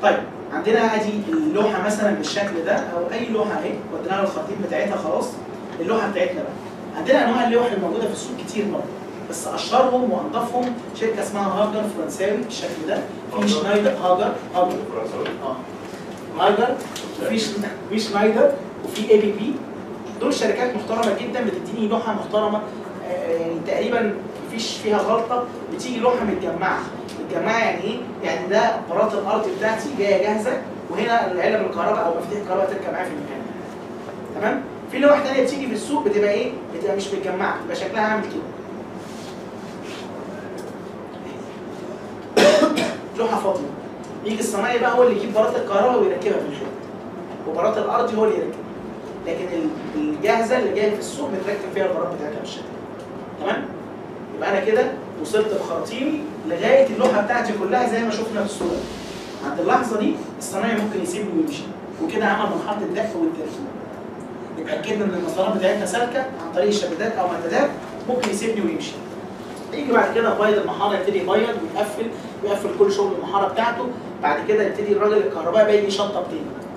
طيب عندنا ادي اللوحه مثلا بالشكل ده او اي لوحه اهي ودينا لها الخرطيم بتاعتها خلاص اللوحه بتاعتنا بقى عندنا انواع اللوح الموجوده في السوق كتير برضه بس اشهرهم وانضفهم شركه اسمها هاجر فرنساوي بالشكل ده في هاجر؟ شنايدر هاجر هاجر فرنساوي اه هاجر وفي شن- في شنايدر وفي اي بي بي دول شركات محترمه جدا بتديني لوحه محترمه آه، يعني تقريبا مفيش فيها غلطه بتيجي لوحه متجمعه متجمعه يعني ايه؟ يعني ده برات الارض بتاعتي جايه جاهزه وهنا العلب الكهرباء او مفاتيح الكهرباء تركب معايا في المكان تمام؟ في لوح تانية بتيجي في السوق بتبقى ايه؟ بتبقى مش متجمعه بتبقى شكلها عامل كده لوحه فاضيه يجي الصنايعي بقى هو اللي يجيب برات الكهرباء ويركبها في الحيط وبرات الارض هو اللي يركبها لكن ال- الجاهزه اللي جايه في السوق متركب فيها البراد بتاعتها بالشكل ده. تمام يبقى انا كده وصلت بخراطيمي لغايه اللوحه بتاعتي كلها زي ما شفنا في الصوره عند اللحظه دي الصنايعي ممكن يسيبني ويمشي وكده عمل مرحله الدفع والتركيب اتاكدنا ان المسارات بتاعتنا سالكه عن طريق الشبكات او مدادات ممكن يسيبني ويمشي يجي بعد كده بيض المحاره يبتدي يبيض ويقفل ويقفل كل شغل المحاره بتاعته بعد كده يبتدي الراجل الكهربائي بقى يجي يشطب تاني